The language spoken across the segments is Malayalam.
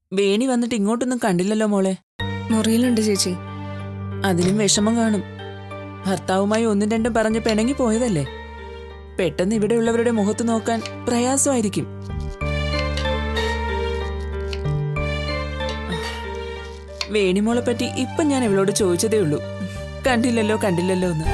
വേണി വന്നിട്ട് ഇങ്ങോട്ടൊന്നും കണ്ടില്ലല്ലോ മോളെ മുറിയിലുണ്ട് ചേച്ചി അതിനും വിഷമം കാണും ഭർത്താവുമായി ഒന്നും രണ്ടും പറഞ്ഞ് പിണങ്ങി പോയതല്ലേ പെട്ടെന്ന് ഇവിടെയുള്ളവരുടെ മുഖത്ത് നോക്കാൻ പ്രയാസമായിരിക്കും വേണിമോളെ പറ്റി ഇപ്പൊ ഞാൻ ഇവളോട് ചോദിച്ചതേ ഉള്ളൂ കണ്ടില്ലല്ലോ കണ്ടില്ലല്ലോ എന്ന്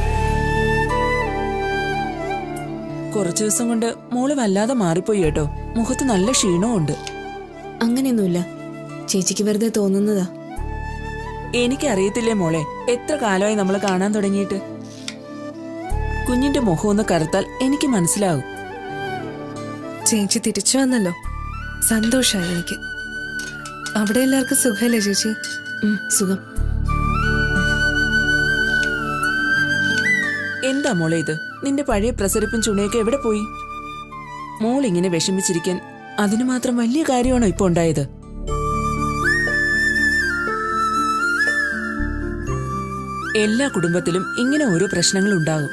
കുറച്ചു ദിവസം കൊണ്ട് മോള് വല്ലാതെ മാറിപ്പോയി കേട്ടോ മുഖത്ത് നല്ല ക്ഷീണവും ഉണ്ട് അങ്ങനെയൊന്നുമില്ല ചേച്ചിക്ക് വെറുതെ തോന്നുന്നതാ എനിക്കറിയത്തില്ലേ മോളെ എത്ര കാലമായി നമ്മൾ കാണാൻ തുടങ്ങിയിട്ട് കുഞ്ഞിന്റെ മുഖം ഒന്ന് കറുത്താൽ എനിക്ക് മനസ്സിലാകും ചേച്ചി തിരിച്ചു വന്നല്ലോ സന്തോഷായി എനിക്ക് അവിടെ എല്ലാവർക്കും സുഖമല്ലേ ചേച്ചി സുഖം എന്താ മോളെ ഇത് നിന്റെ പഴയ പ്രസരിപ്പും ചുണയൊക്കെ എവിടെ പോയി മോൾ ഇങ്ങനെ വിഷമിച്ചിരിക്കാൻ അതിനു മാത്രം വലിയ കാര്യമാണോ ഇപ്പൊ ഉണ്ടായത് എല്ലാ കുടുംബത്തിലും ഇങ്ങനെ ഓരോ പ്രശ്നങ്ങൾ ഉണ്ടാകും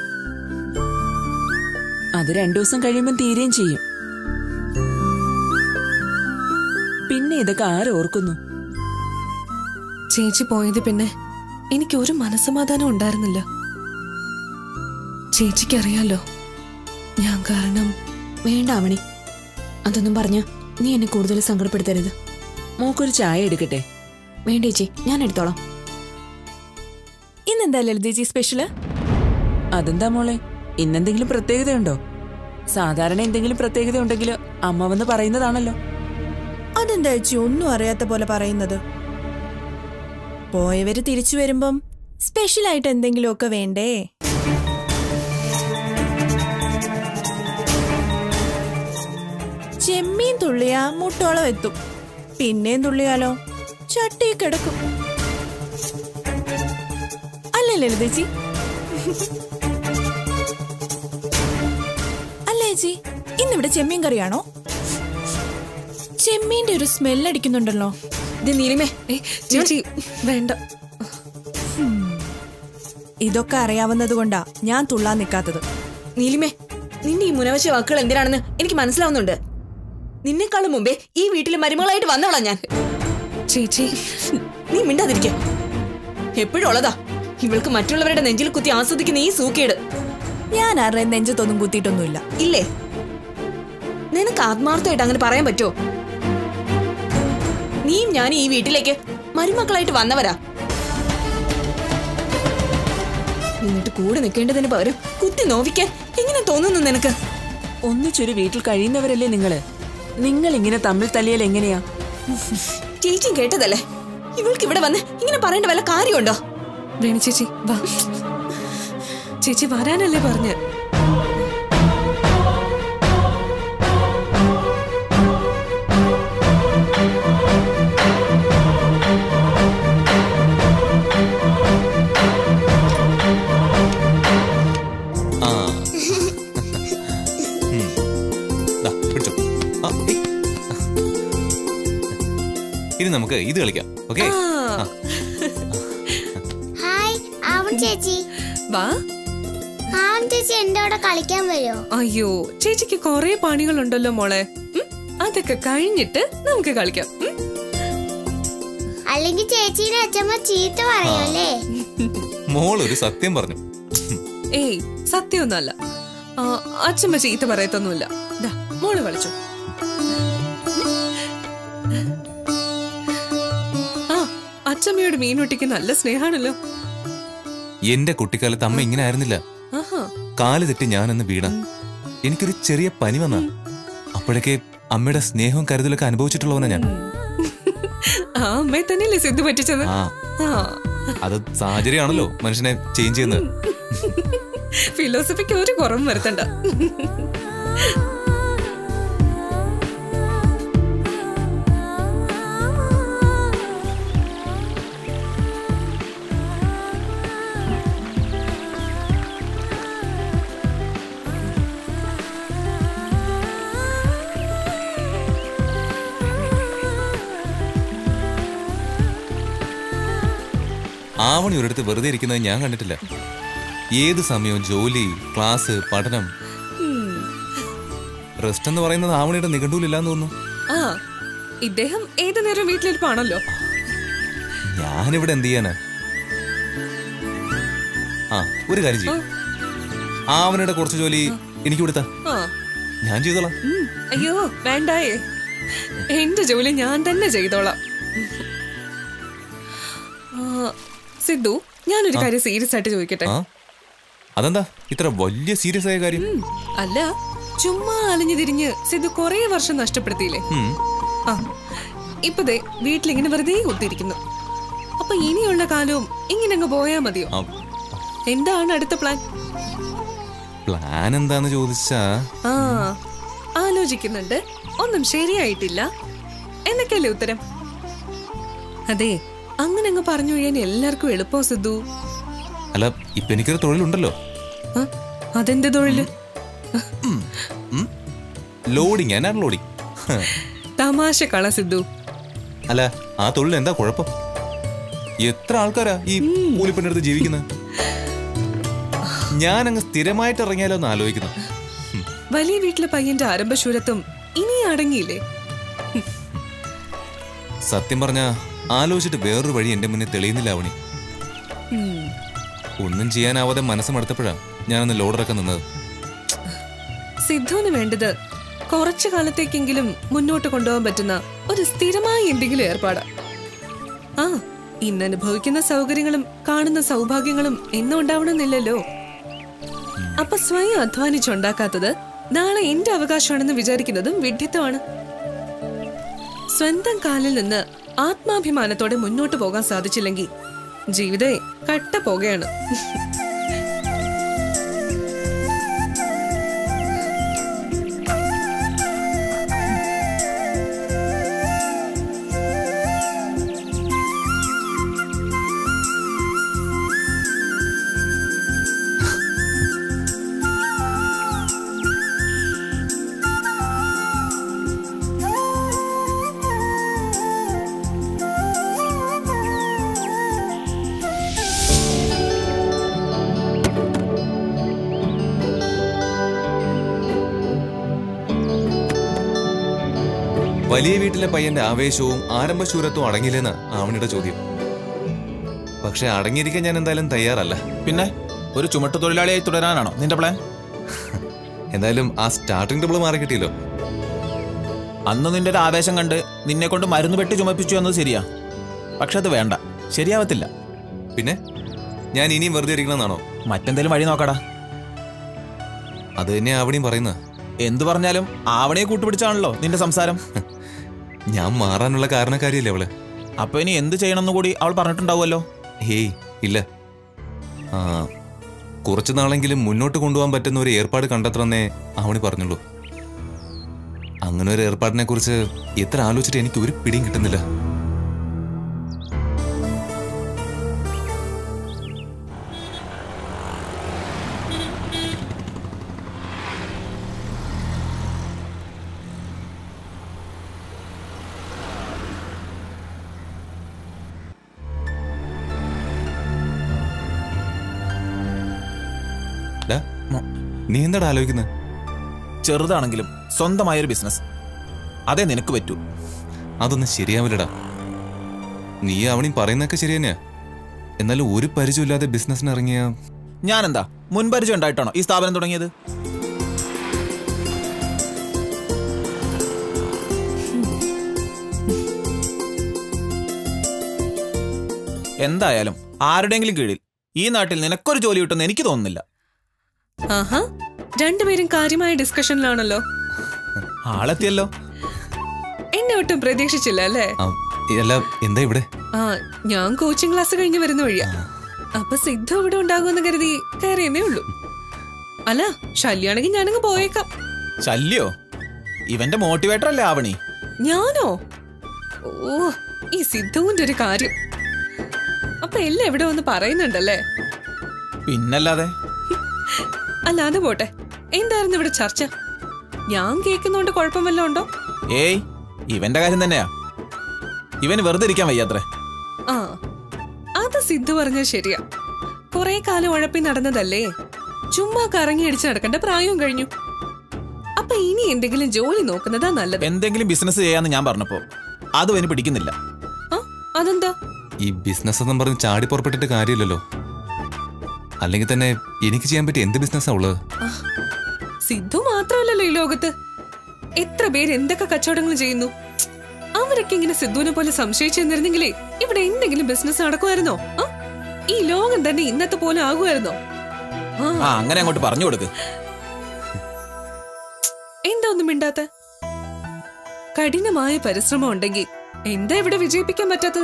അത് രണ്ടു ദിവസം കഴിയുമ്പോൾ തീരുകയും ചെയ്യും പിന്നെ ഇതൊക്കെ ആരോർക്കുന്നു ചേച്ചി പോയത് പിന്നെ എനിക്ക് ഒരു മനസ്സമാധാനം ഉണ്ടായിരുന്നില്ല ചേച്ചിക്കറിയാലോ ഞാൻ കാരണം വേണ്ട അവണി അതൊന്നും പറഞ്ഞ നീ എന്നെ കൂടുതൽ സങ്കടപ്പെടുത്തരുത് മോക്കൊരു ചായ എടുക്കട്ടെ വേണ്ട ചേച്ചി ഞാൻ എടുത്തോളാം ഇന്നെന്താ ലളിതജി സ്പെഷ്യല് അതെന്താ മോളെ ഇന്നെന്തെങ്കിലും പ്രത്യേകതയുണ്ടോ സാധാരണ എന്തെങ്കിലും പ്രത്യേകത ഉണ്ടെങ്കിൽ അമ്മ വന്ന് പറയുന്നതാണല്ലോ അതെന്താ ചേച്ചി ഒന്നും അറിയാത്ത പോലെ പറയുന്നത് പോയവര് തിരിച്ചു വരുമ്പം സ്പെഷ്യൽ ആയിട്ട് എന്തെങ്കിലുമൊക്കെ വേണ്ടേ ചെമ്മീൻ തുള്ളിയാ മുട്ടോളം എത്തും പിന്നെയും തുള്ളിയാലോ ചട്ടി കിടക്കും അല്ലേ ലളിതേച്ചി അല്ലേ ചേച്ചി ഇന്നിവിടെ ചെമ്മീൻ കറിയാണോ ചെമ്മീന്റെ ഒരു സ്മെൽ അടിക്കുന്നുണ്ടല്ലോ ഇത് നീലിമേ ഏയ്, ചേച്ചി വേണ്ട ഇതൊക്കെ അറിയാവുന്നത് കൊണ്ടാ ഞാൻ തുള്ളാൻ നിൽക്കാത്തത് നീലിമേ നിന്റെ ഈ മുനവശ വാക്കുകൾ എന്തിനാണെന്ന് എനിക്ക് മനസ്സിലാവുന്നുണ്ട് നിന്നെക്കാളും മുമ്പേ ഈ വീട്ടിലെ മരുമകളായിട്ട് വന്നവളാ ഞാൻ ചേച്ചി നീ മിണ്ടാതിരിക്ക എപ്പോഴും ഉള്ളതാ ഇവൾക്ക് മറ്റുള്ളവരുടെ നെഞ്ചിൽ കുത്തി ആസ്വദിക്കുന്ന ഈ സൂക്കേട് ഞാൻ ആരുടെ നെഞ്ചത്തൊന്നും കുത്തിയിട്ടൊന്നുമില്ല ഇല്ലേ നിനക്ക് ആത്മാർത്ഥമായിട്ട് അങ്ങനെ പറയാൻ പറ്റുമോ നീയും ഞാനും ഈ വീട്ടിലേക്ക് മരുമക്കളായിട്ട് വന്നവരാ എന്നിട്ട് കൂടെ നിൽക്കേണ്ടതിന് പകരം കുത്തി നോവിക്കാൻ എങ്ങനെ തോന്നുന്നു നിനക്ക് ഒന്നിച്ചൊരു വീട്ടിൽ കഴിയുന്നവരല്ലേ നിങ്ങള് നിങ്ങൾ ഇങ്ങനെ തമ്മിൽ തല്ലിയാൽ എങ്ങനെയാ ചേച്ചിയും കേട്ടതല്ലേ ഇവൾക്ക് ഇവിടെ വന്ന് ഇങ്ങനെ പറയേണ്ട വല്ല കാര്യമുണ്ടോ വേണി ചേച്ചി വാ ചേച്ചി വരാനല്ലേ പറഞ്ഞ് ആ ഉം. ദാ, പിടിച്ചോ. ആ, ഏയ്. ഇനി നമുക്ക് ഇത് കളിക്കാം ഓക്കെ ഹായ് ആവൺ ചേച്ചി വാ ആവൺ ചേച്ചി എന്റെ കൂടെ കളിക്കാൻ വരുമോ അയ്യോ ചേച്ചിക്ക് കൊറേ പണികളുണ്ടല്ലോ മോളെ ഉം, അതൊക്കെ കഴിഞ്ഞിട്ട് നമുക്ക് കളിക്കാം ഉം? അല്ലെങ്കിൽ ചേച്ചീനെ അച്ഛമ്മ ചീത്ത പറയൂല്ലേ മോൾ ഒരു സത്യം പറഞ്ഞു ഏയ് സത്യമൊന്നുമല്ല ആ, അച്ഛമ്മ ചീത്ത പറയത്തൊന്നുമില്ല ദാ, മോള് കളിച്ചു ആ അച്ഛമ്മയോട് മീൻവെട്ടിക്ക് നല്ല സ്നേഹാണല്ലോ എന്റെ കുട്ടിക്കാലത്ത് അമ്മ ഇങ്ങനെ ആയിരുന്നില്ല ആഹാ കാല് തെറ്റി ഞാനന്ന് വീണ എനിക്കൊരു ചെറിയ പനി വന്ന അപ്പോഴൊക്കെ അമ്മയുടെ സ്നേഹവും കരുതലൊക്കെ അനുഭവിച്ചിട്ടുള്ളവനാ ഞാൻ ആ അമ്മയെ തന്നെയല്ലേ സിദ്ധു പറ്റിച്ചത് ആ ആ അത് സാഹചര്യമാണല്ലോ മനുഷ്യനെ ചേഞ്ച് ചെയ്യുന്നത് ഫിലോസഫിക്ക് ഒരു കുറവും വരുത്തണ്ട ആവണി ഒരിടത്ത് വെറുതെ ഇരിക്കുന്നത് ഞാൻ കണ്ടിട്ടില്ല ഏത് സമയവും ജോലി ക്ലാസ് പഠനം റെസ്റ്റ് എന്ന് പറയുന്നത് ആവണിയുടെ നിഘണ്ടുവിലില്ലാന്ന് തോന്നുന്നു ആ ഇദ്ദേഹം ഏതു നേരം വീട്ടിലിരിപ്പാണല്ലോ ഞാനിവിടെ എന്ത് ചെയ്യാനാ ആ ഒരു കാര്യം ചെയ്യും അവനുടെ കുറച്ച് ജോലി എനിക്ക് കൊടുത്താ ആ ഞാൻ ചെയ്തോളാം ഉം, അയ്യോ വേണ്ടായേ എന്റെ ജോലി ഞാൻ തന്നെ ചെയ്തോളാം ആ, സിദ്ധു ഞാനൊരു കാര്യം സീരിയസ് ആയിട്ട് ചോദിക്കട്ടെ ആ അതെന്താ ഇത്ര വലിയ സീരിയസ് ആയ കാര്യം ഉം, അല്ല ചുമ്മാ അലഞ്ഞു തിരിഞ്ഞ് സിദ്ധു കൊറേ വർഷം നഷ്ടപ്പെടുത്തിയില്ലേ ഉം. ആ ഇപ്പൊ ദേ വീട്ടിലിങ്ങനെ വെറുതെ കുത്തിയിരിക്കുന്നു അപ്പൊ ഇനിയുള്ള കാലവും ഇങ്ങനെ അങ്ങ് പോയാ മതിയോ ആ, എന്താണ് അടുത്ത പ്ലാൻ പ്ലാൻ എന്താന്ന് ചോദിച്ചാ ആ ആലോചിക്കുന്നുണ്ട് ഒന്നും ശരിയായിട്ടില്ല എന്നൊക്കെയല്ലേ ഉത്തരം അതെ അങ്ങനെ അങ്ങ് പറഞ്ഞു കഴിയാൻ എല്ലാവർക്കും എളുപ്പോ സിദ്ധു അല്ല ഇപ്പൊ എനിക്കൊരു തൊഴിലുണ്ടല്ലോ ആ, അതെന്ത് തൊഴില് ലോഡിങ് എന്നാണ് ലോഡിങ് തമാശ കള സിദ്ധു അല്ല ആ തൊഴിൽ എന്താ കുഴപ്പം എത്ര ആൾക്കാരാ ഈ കൂലിപ്പണിയെടുത്ത് ജീവിക്കുന്നത് ഞാൻ അങ്ങ് സ്ഥിരമായിട്ട് ഇറങ്ങിയാലോ എന്ന് ആലോചിക്കുന്നു ഉം. വലിയ വീട്ടിലെ പയ്യന്റെ ആരംഭശൂരത്വം ഇനി അടങ്ങിയില്ലേ സത്യം പറഞ്ഞ ആലോചിച്ചിട്ട് വേറൊരു വഴി എന്റെ മുന്നിൽ തെളിയുന്നില്ല അവണി ഉം. ഒന്നും ചെയ്യാനാവാതെ മനസ്സ് മടുത്തപ്പോഴാണ് ഞാനന്ന് ലോഡിറക്കാൻ നിന്നത് സിദ്ധുവിന് വേണ്ടത് കുറച്ചു കാലത്തേക്കെങ്കിലും മുന്നോട്ട് കൊണ്ടുപോകാൻ പറ്റുന്ന ഒരു സ്ഥിരമായ എന്തെങ്കിലും ഏർപ്പാടാ ആ ഇന്ന് അനുഭവിക്കുന്ന സൗകര്യങ്ങളും കാണുന്ന സൗഭാഗ്യങ്ങളും എന്നും ഉണ്ടാവണമെന്നില്ലല്ലോ അപ്പൊ സ്വയം അധ്വാനിച്ചുണ്ടാക്കാത്തത് നാളെ എന്റെ അവകാശമാണെന്ന് വിചാരിക്കുന്നതും വിഡ്ഢിത്തമാണ് സ്വന്തം കാലിൽ നിന്ന് ആത്മാഭിമാനത്തോടെ മുന്നോട്ട് പോകാൻ സാധിച്ചില്ലെങ്കിൽ ജീവിതേ കട്ട പോകുകയാണ് വലിയ വീട്ടിലെ പയ്യന്റെ ആവേശവും ആരംഭശൂരത്വവും അടങ്ങില്ലെന്ന് ആവണിയുടെ ചോദ്യം പക്ഷെ അടങ്ങിയിരിക്കാൻ ഞാൻ എന്തായാലും തയ്യാറല്ല പിന്നെ ഒരു ചുമട്ട് തൊഴിലാളിയായി തുടരാനാണോ നിന്റെ പ്ലാൻ എന്തായാലും ആ സ്റ്റാർട്ടിംഗ് ട്രബിൾ മാറി കിട്ടിയല്ലോ അന്ന് നിന്റെ ഒരു ആവേശം കണ്ട് നിന്നെ കൊണ്ട് മരുന്ന് പെട്ടി ചുമപ്പിച്ചു എന്നത് ശരിയാ പക്ഷെ അത് വേണ്ട ശരിയാവത്തില്ല പിന്നെ ഞാൻ ഇനിയും വെറുതെ ഇരിക്കണമെന്നാണോ മറ്റെന്തെങ്കിലും വഴി നോക്കടാ അത് തന്നെ ആവണിയും പറയുന്നത് എന്തു പറഞ്ഞാലും ആവണയെ കൂട്ടുപിടിച്ചാണല്ലോ നിന്റെ സംസാരം ഞാൻ മാറാനുള്ള കാരണക്കാരിയല്ലേ അവള് അപ്പൊ ഇനി എന്ത് ചെയ്യണമെന്ന് കൂടി അവൾ പറഞ്ഞിട്ടുണ്ടാവുമല്ലോ ഹേയ് ഇല്ല ആ കുറച്ചു നാളെങ്കിലും മുന്നോട്ട് കൊണ്ടുപോകാൻ പറ്റുന്ന ഒരു ഏർപ്പാട് കണ്ടെത്തണമെന്നേ ആവണി പറഞ്ഞുള്ളൂ അങ്ങനെ ഒരു ഏർപ്പാടിനെ കുറിച്ച് എത്ര ആലോചിച്ചിട്ട് എനിക്ക് ഒരു പിടിയും കിട്ടുന്നില്ല ഡാ, നീ എന്താടാ ആലോചിക്കുന്നത് ചെറുതാണെങ്കിലും സ്വന്തമായൊരു ബിസിനസ് അതേ നിനക്ക് പറ്റൂ അതൊന്നും ശരിയാവില്ലടാ നീ അവണി പറയുന്നതൊക്കെ ശരി തന്നെയാ എന്നാലും ഒരു പരിചയമില്ലാതെ ബിസിനസ്സിന് ഇറങ്ങിയ ഞാനെന്താ മുൻപരിചയം ഉണ്ടായിട്ടാണോ ഈ സ്ഥാപനം തുടങ്ങിയത് എന്തായാലും ആരുടെയെങ്കിലും കീഴിൽ ഈ നാട്ടിൽ നിനക്കൊരു ജോലി കിട്ടുമെന്ന് എനിക്ക് തോന്നുന്നില്ല ആഹാ രണ്ടുപേരും കാര്യമായ ഡിസ്കഷനിലാണല്ലോ ആളെത്തിയല്ലോ എന്നെ ഒട്ടും പ്രതീക്ഷിച്ചില്ല അല്ലേ ആ, അല്ല എന്താ ഇവിടെ ആ ഞാൻ കോച്ചിങ് ക്ലാസ് കഴിഞ്ഞ് വരുന്ന വഴിയാ അപ്പൊ സിദ്ധു ഇവിടെ ഉണ്ടാകുമെന്ന് കരുതി കയറിയെന്നേ ഉള്ളൂ അല്ല ശല്യാണെങ്കിൽ ഞാനങ്ങ് പോയേക്കാം ശല്യോ ഇവന്റെ മോട്ടിവേറ്റർ അല്ലേ ആവണി ഞാനോ ഓ ഈ സിദ്ധുവിന്റെ ഒരു കാര്യം അപ്പൊ എല്ലാം എവിടെ വന്ന് പറയുന്നുണ്ടല്ലേ പിന്നല്ലാതെ അല്ല അത് പോട്ടെ എന്തായിരുന്നു ഇവിടെ ചർച്ച ഞാൻ കേൾക്കുന്നോണ്ട് കുഴപ്പം വല്ലതും ഉണ്ടോ ഏയ് ഇവന്റെ കാര്യം തന്നെയാ ഇവന് വെറുതെ ഇരിക്കാൻ വയ്യാത്രേ ആ അത് സിദ്ധു പറഞ്ഞത് ശരിയാ കുറെ കാലം ഉഴപ്പി നടന്നതല്ലേ ചുമ്മാ കറങ്ങി അടിച്ച് നടക്കേണ്ട പ്രായവും കഴിഞ്ഞു അപ്പൊ ഇനി എന്തെങ്കിലും ജോലി നോക്കുന്നതാ നല്ലത് എന്തെങ്കിലും ബിസിനസ് ചെയ്യാന്ന് ഞാൻ പറഞ്ഞപ്പോ അതും ഇനി പിടിക്കുന്നില്ല ആ അതെന്താ ഈ ബിസിനസ് എന്നും പറഞ്ഞ് ചാടി പുറപ്പെട്ടിട്ട് കാര്യമില്ലല്ലോ അല്ലെങ്കിൽ തന്നെ എനിക്ക് ചെയ്യാൻ പറ്റിയ എന്ത് ബിസിനസ്സാ ഉള്ളത് സിദ്ധു മാത്രമല്ലല്ലോ ഈ ലോകത്ത് എത്ര പേര് എന്തൊക്കെ കച്ചവടങ്ങൾ ചെയ്യുന്നു അവരൊക്കെ ഇങ്ങനെ സിദ്ധുവിനെ പോലെ സംശയിച്ചു നിന്നിരുന്നെങ്കിലേ ഇവിടെ എന്തെങ്കിലും ബിസിനസ് നടക്കുമായിരുന്നോ ആ? ഈ ലോകം തന്നെ ഇന്നത്തെ പോലെ ആകുമായിരുന്നോ ആ ആ അങ്ങനെ അങ്ങോട്ട് പറഞ്ഞു കൊടുക്ക് എന്താ ഒന്നും മിണ്ടാത്ത കഠിനമായ പരിശ്രമം ഉണ്ടെങ്കിൽ എന്താ ഇവിടെ വിജയിപ്പിക്കാൻ പറ്റാത്തത്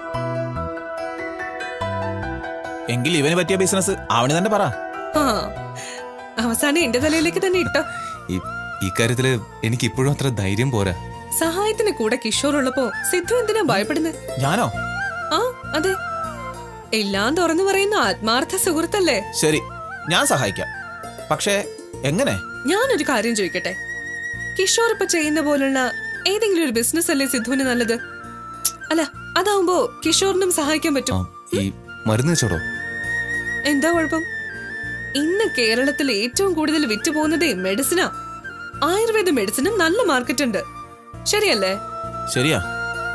എങ്കിൽ ഇവന് പറ്റിയ ബിസിനസ് അവന് തന്നെ പറ ആ അവസാനം എന്റെ തലയിലേക്ക് തന്നെ ഇട്ടോ ഈ ഈ കാര്യത്തില് എനിക്ക് ഇപ്പോഴും അത്ര ധൈര്യം പോരാ സഹായത്തിന് കൂടെ കിഷോർ ഉള്ളപ്പോ സിദ്ധു എന്തിനാ ഭയപ്പെടുന്നത് ഞാനോ ആ അതെ എല്ലാം തുറന്നു പറയുന്ന ആത്മാർത്ഥ സുഹൃത്തല്ലേ ശരി ഞാൻ സഹായിക്കാം പക്ഷേ എങ്ങനെ ഞാനൊരു കാര്യം ചോദിക്കട്ടെ കിഷോർ ഇപ്പൊ ചെയ്യുന്ന പോലുള്ള ഏതെങ്കിലും ഒരു ബിസിനസ് അല്ലേ സിദ്ധുവിന് നല്ലത് അല്ല അതാവുമ്പോ കിഷോറിനും സഹായിക്കാൻ ആ പറ്റും ഈ മരുന്ന് വെച്ചോടോ എന്താ കുഴപ്പം ഇന്ന് കേരളത്തിൽ ഏറ്റവും കൂടുതൽ വിറ്റ് പോകുന്നതേ മെഡിസിനാ ആയുർവേദ മെഡിസിനും നല്ല മാർക്കറ്റ് ഉണ്ട് ശരിയല്ലേ ശരിയാ ആ.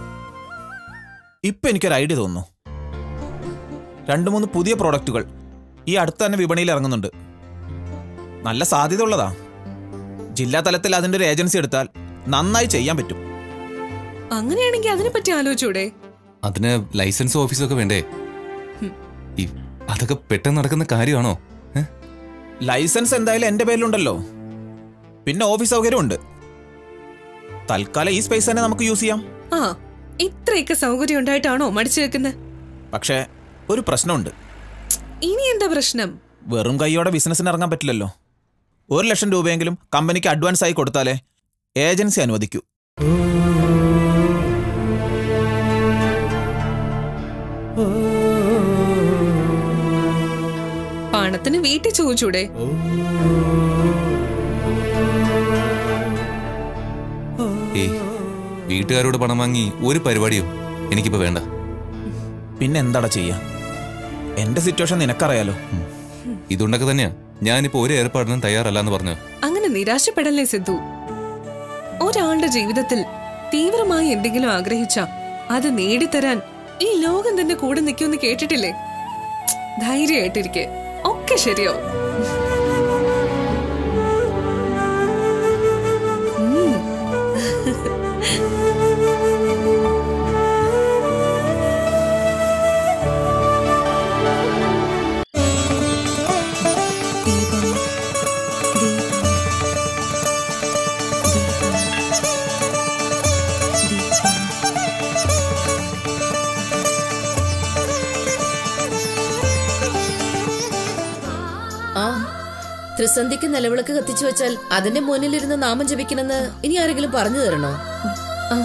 ഇപ്പൊ എനിക്കൊരു ഐഡിയ തോന്നുന്നു രണ്ട് മൂന്ന് പുതിയ പ്രോഡക്റ്റുകൾ ഈ അടുത്ത് തന്നെ വിപണിയിൽ ഇറങ്ങുന്നുണ്ട് നല്ല സാധ്യത ഉള്ളതാ ജില്ലാ തലത്തിൽ അതിന്റെ ഒരു ഏജൻസി എടുത്താൽ നന്നായി ചെയ്യാൻ പറ്റും അങ്ങനെയാണെങ്കിൽ അതിനെപ്പറ്റി ആലോചിച്ചൂടെ അതിന് ലൈസൻസ് ഓഫീസൊക്കെ വേണ്ടേ ഈ അതൊക്കെ പെട്ടെന്ന് നടക്കുന്ന കാര്യമാണോ ഏ? ലൈസൻസ് എന്തായാലും എന്റെ പേരിലുണ്ടല്ലോ പിന്നെ ഓഫീസ് സൗകര്യം ഉണ്ട് തൽക്കാലം ഈ സ്പേസ് തന്നെ നമുക്ക് യൂസ് ചെയ്യാം ആ ഇത്രയൊക്കെ സൗകര്യം ഉണ്ടായിട്ടാണോ മടിച്ചു വെക്കുന്നത് പക്ഷേ ഒരു പ്രശ്നമുണ്ട് ഇനി എന്താ പ്രശ്നം വെറും കൈയോടെ ബിസിനസ്സിന് ഇറങ്ങാൻ പറ്റില്ലല്ലോ ഒരു ലക്ഷം രൂപയെങ്കിലും കമ്പനിക്ക് അഡ്വാൻസ് ആയി കൊടുത്താലേ ഏജൻസി അനുവദിക്കൂ പണത്തിന് വീട്ടിൽ ചോദിച്ചൂടെ ഏയ് വീട്ടുകാരോട് പണം വാങ്ങി ഒരു പരിപാടിയും എനിക്കിപ്പോ വേണ്ട പിന്നെ എന്താടാ ചെയ്യാ എന്റെ സിറ്റുവേഷൻ നിനക്കറിയാലോ ഇതുണ്ടൊക്കെ തന്നെയാ ഞാനിപ്പോ ഒരു ഏർപ്പാടിനും തയ്യാറല്ല എന്ന് പറഞ്ഞു അങ്ങനെ നിരാശപ്പെടല്ലേ സിദ്ധു ഒരാളുടെ ജീവിതത്തിൽ തീവ്രമായി എന്തെങ്കിലും ആഗ്രഹിച്ച അത് നേടിത്തരാൻ ഈ ലോകം തന്നെ കൂടെ നിൽക്കുമെന്ന് കേട്ടിട്ടില്ലേ ധൈര്യമായിട്ടിരിക്കെ ഒക്കെ ശരിയാവും ഉം. ദീപം ദീപം ദീപം ദീപം ആ ത്രിസന്ധിക്ക് നിലവിളക്ക് കത്തിച്ചു വെച്ചാൽ അതിന്റെ മുന്നിലിരുന്ന് നാമം ജപിക്കണമെന്ന് ഇനി ആരെങ്കിലും പറഞ്ഞു തരണോ ആ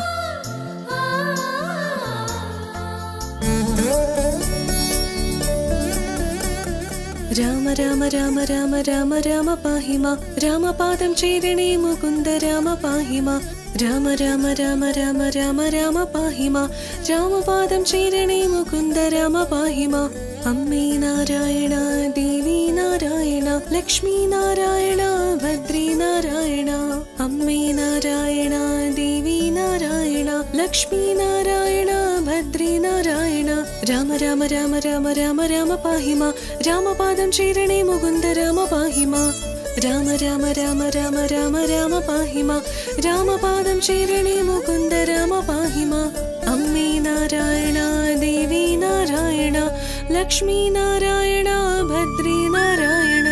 രാമ രാമ രാമ രാമ രാമ രാമ പാഹിമ രാമപാദം ചേരണേ മുകുന്ദ രാമ പാഹിമ രാമ രാമ രാമ രാമ രാമ രാമ പാഹിമ രാമപാദം ചേരണേ മുകുന്ദ രാമ പാഹിമ അമ്മേ നാരായണ ദേവി നാരായണ ലക്ഷ്മി നാരായണ ഭദ്രി നാരായണ അമ്മേ നാരായണ ദേവി നാരായണ ലക്ഷ്മി നാരായണ ഭദ്രി നാരായണ രാമ രാമ രാമ രാമ രാമ രാമ പാഹിമ രാമപാദം ചേരണേ മുകുന്ദ രാമ പാഹിമ രാമ രാമ രാമ രാമ രാമ രാമ പാഹിമ രാമപാദം ചേരണേ മുകുന്ദ രാമ പാഹിമ അമ്മേ നാരായണ ദേവി നാരായണ ലക്ഷ്മി നാരായണ ഭദ്രി നാരായണ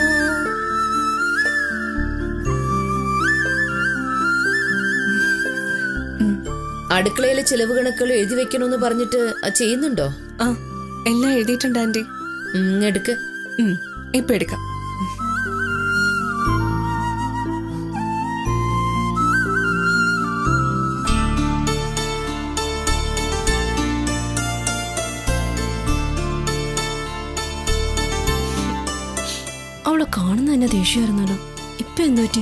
അടുക്കളയിലെ ചിലവ് കണക്കുകൾ എഴുതി വെക്കണമെന്ന് പറഞ്ഞിട്ട് അത് ചെയ്യുന്നുണ്ടോ ആ എല്ലാം എഴുതിയിട്ടുണ്ട് ആന്റി ഉം, എടുക്ക് ഉം, ഇപ്പൊ എടുക്കാം അവളെ കാണുന്ന തന്നെ ദേഷ്യമായിരുന്നല്ലോ ഇപ്പൊ എന്തു പറ്റി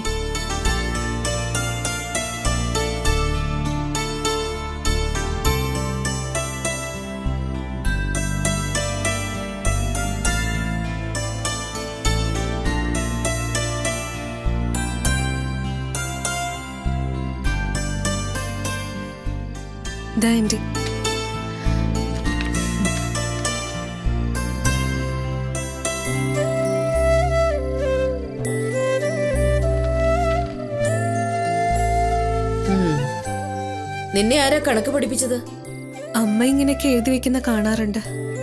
ദാ ആന്റി ഉം. നിന്നെ ആരാ കണക്ക് പഠിപ്പിച്ചത് അമ്മ ഇങ്ങനെയൊക്കെ എഴുതി വെക്കുന്ന കാണാറുണ്ട്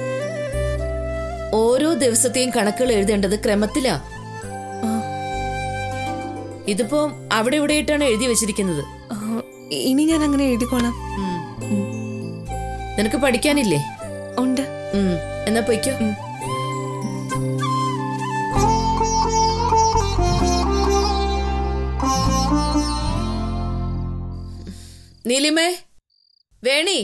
ഓരോ ദിവസത്തെയും കണക്കുകൾ എഴുതേണ്ടത് ക്രമത്തിലാ ആ, ഇതിപ്പോ അവിടെ ഇവിടെയായിട്ടാണ് എഴുതി വെച്ചിരിക്കുന്നത് ആ, ഇനി ഞാൻ അങ്ങനെ എഴുതിക്കോളാം ഉം. ഉം. നിനക്ക് പഠിക്കാനില്ലേ ഉണ്ട് ഉം. എന്നാ പൊയ്ക്കോ ഉം. നീലിമേ വേണി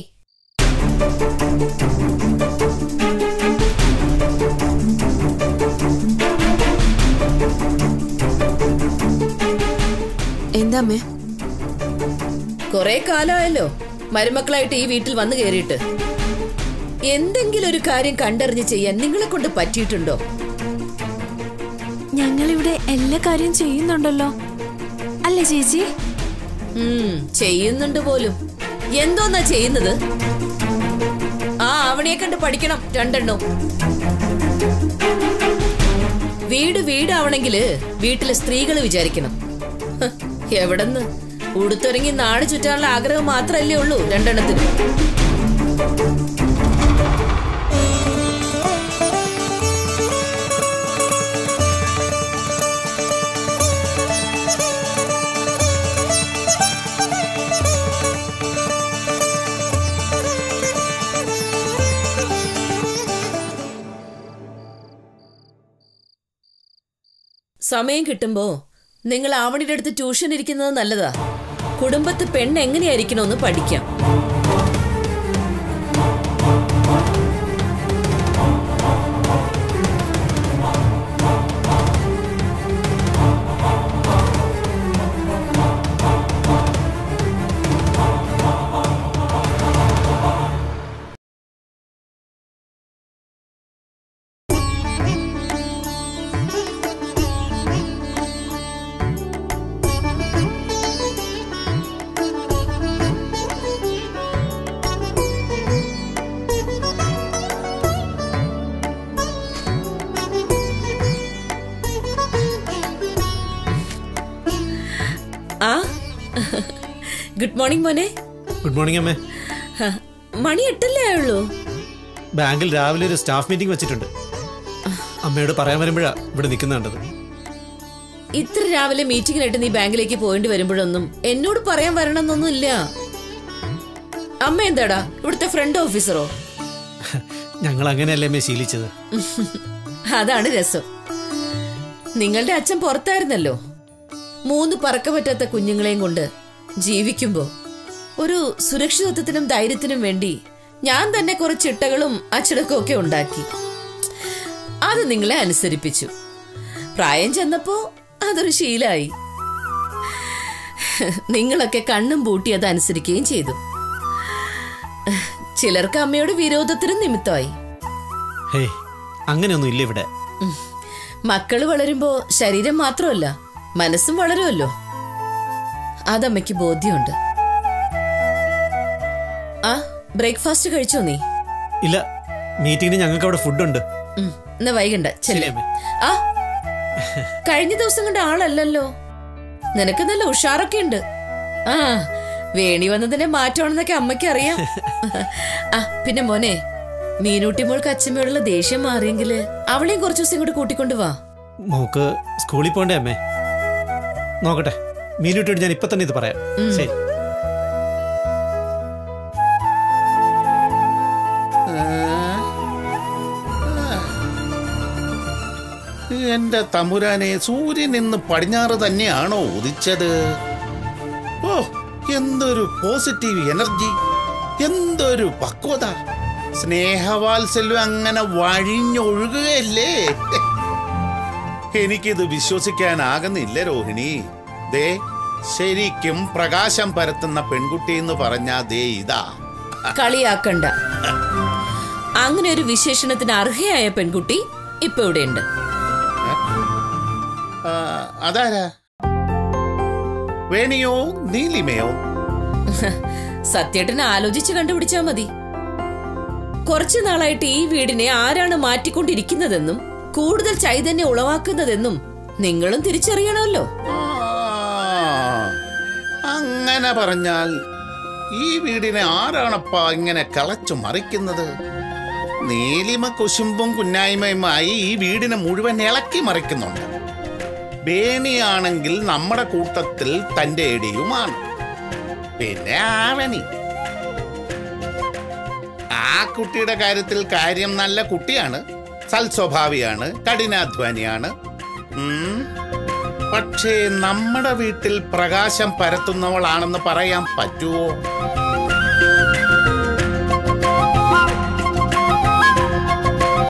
എന്താ അമ്മേ കൊറേ കാലമായല്ലോ മരുമക്കളായിട്ട് ഈ വീട്ടിൽ വന്നു കയറിയിട്ട് എന്തെങ്കിലും ഒരു കാര്യം കണ്ടറിഞ്ഞ് ചെയ്യാൻ നിങ്ങളെ കൊണ്ട് പറ്റിയിട്ടുണ്ടോ ഞങ്ങളിവിടെ എല്ലാ കാര്യം ചെയ്യുന്നുണ്ടല്ലോ അല്ലേ ചേച്ചി ഉം, ചെയ്യുന്നുണ്ട് പോലും എന്തോന്നാ ചെയ്യുന്നത് ആ അവണിയെ കണ്ട് പഠിക്കണം രണ്ടെണ്ണം വീട് വീടാവണെങ്കില് വീട്ടിലെ സ്ത്രീകൾ വിചാരിക്കണം ഹ്, എവിടെന്ന് ഉടുത്തൊരുങ്ങി നാട് ചുറ്റാനുള്ള ആഗ്രഹം മാത്രമല്ലേ ഉള്ളൂ രണ്ടെണ്ണത്തിനും സമയം കിട്ടുമ്പോ നിങ്ങൾ ആവണിയുടെ അടുത്ത് ട്യൂഷൻ ഇരിക്കുന്നത് നല്ലതാ കുടുംബത്ത് പെണ്ണ് എങ്ങനെയായിരിക്കണമെന്ന് പഠിക്കാം ആ ഗുഡ് മോർണിംഗ് മോനെ ഗുഡ് മോർണിംഗ് അമ്മേ ഹ, മണി എട്ടല്ലേ ആയുള്ളൂ ബാങ്കിൽ രാവിലെ ഒരു സ്റ്റാഫ് മീറ്റിംഗ് വെച്ചിട്ടുണ്ട് അമ്മയോട് പറയാൻ വരുമ്പോഴാ ഇവിടെ നിൽക്കുന്ന കണ്ടത് ഇത്ര രാവിലെ മീറ്റിംഗിനായിട്ട് നീ ബാങ്കിലേക്ക് പോകേണ്ടി വരുമ്പോഴൊന്നും എന്നോട് പറയാൻ വരണമെന്നൊന്നും ഇല്ല അമ്മ എന്താടാ ഇവിടുത്തെ ഫ്രണ്ട് ഓഫീസറോ ഞങ്ങൾ അങ്ങനെയല്ലേ അമ്മേ ശീലിച്ചത് അതാണ് രസം നിങ്ങളുടെ അച്ഛൻ പുറത്തായിരുന്നല്ലോ മൂന്ന് പറക്ക പറ്റാത്ത കുഞ്ഞുങ്ങളെയും കൊണ്ട് ജീവിക്കുമ്പോ ഒരു സുരക്ഷിതത്വത്തിനും ധൈര്യത്തിനും വേണ്ടി ഞാൻ തന്നെ കുറച്ച് ചിട്ടകളും അച്ചടക്കവും ഒക്കെ ഉണ്ടാക്കി അത് നിങ്ങളെ അനുസരിപ്പിച്ചു പ്രായം ചെന്നപ്പോ അതൊരു ശീലായി നിങ്ങളൊക്കെ കണ്ണും പൂട്ടി അത് അനുസരിക്കുകയും ചെയ്തു ചിലർക്ക് അമ്മയോട് വിരോധത്തിനും നിമിത്തമായി ഹേയ് അങ്ങനെയൊന്നും ഇല്ല ഇവിടെ ഉം. മക്കള് വളരുമ്പോ ശരീരം മാത്രമല്ല മനസ്സും വളരുമല്ലോ അതമ്മയ്ക്ക് ബോധ്യമുണ്ട് ആ ബ്രേക്ക്ഫാസ്റ്റ് കഴിച്ചോ നീ ഇല്ല മീറ്റിംഗിന് ഞങ്ങൾക്ക് അവിടെ ഫുഡുണ്ട് ഉം, എന്നാ വൈകണ്ട ചെല്ല്. ശരി, അമ്മേ. ആ കഴിഞ്ഞ ദിവസം കണ്ട ആളല്ലല്ലോ നിനക്ക് നല്ല ഉഷാറൊക്കെ ഉണ്ട് ആ വേണി വന്നതിന്റെ മാറ്റമാണെന്നൊക്കെ അമ്മയ്ക്ക് അറിയാം ആ പിന്നെ മോനെ മീനൂട്ടി മോൾക്ക് അച്ഛമ്മയോടുള്ള ദേഷ്യം മാറിയെങ്കില് അവളെയും കുറച്ചു ദിവസം ഇങ്ങോട്ട് കൂട്ടിക്കൊണ്ടു വാ മോക്ക് സ്കൂളിൽ പോണ്ടേ അമ്മേ നോക്കട്ടെ മീനിട്ടോട് ഞാൻ ഇപ്പൊ തന്നെ ഇത് പറയാം ശരി എന്റെ തമ്പുരാനെ സൂര്യൻ ഇന്ന് പടിഞ്ഞാറ് തന്നെയാണോ ഉദിച്ചത് ഓ എന്തൊരു പോസിറ്റീവ് എനർജി എന്തൊരു പക്വത സ്നേഹവാത്സല്യം അങ്ങനെ വഴിഞ്ഞൊഴുകുകയല്ലേ എനിക്കിത് വിശ്വസിക്കാനാകുന്നില്ല രോഹിണി ദേ ശരിക്കും പ്രകാശം പരത്തുന്ന പെൺകുട്ടി എന്ന് പറഞ്ഞാ ദേ ഇതാ കളിയാക്കണ്ട അങ്ങനെ ഒരു വിശേഷണത്തിന് അർഹയായ പെൺകുട്ടി ഇപ്പൊ ഇവിടെയുണ്ട് ആ, അതാരാ വേണിയോ നീലിമയോ സത്യേട്ടനെ ആലോചിച്ച് കണ്ടുപിടിച്ചാ മതി കുറച്ചു നാളായിട്ട് ഈ വീടിനെ ആരാണ് മാറ്റിക്കൊണ്ടിരിക്കുന്നതെന്നും കൂടുതൽ ചൈതന്യം ഉളവാക്കുന്നതെന്നും നിങ്ങളും തിരിച്ചറിയണമല്ലോ അങ്ങനെ പറഞ്ഞാൽ ഈ വീടിനെ ആരാണപ്പാ ഇങ്ങനെ കളച്ചു മറിക്കുന്നത് നീലിമ കുശുമ്പും കുന്നായ്മയുമായി ഈ വീടിനെ മുഴുവൻ ഇളക്കി മറിക്കുന്നുണ്ട് ബേണിയാണെങ്കിൽ നമ്മുടെ കൂട്ടത്തിൽ തന്റെ എടിയുമാണ് പിന്നെ ആവണി ആ കുട്ടിയുടെ കാര്യത്തിൽ കാര്യം നല്ല കുട്ടിയാണ് സൽസ്വഭാവിയാണ് കഠിനാധ്വാനിയാണ് ഉം. പക്ഷേ നമ്മുടെ വീട്ടിൽ പ്രകാശം പരത്തുന്നവളാണെന്ന് പറയാൻ പറ്റുമോ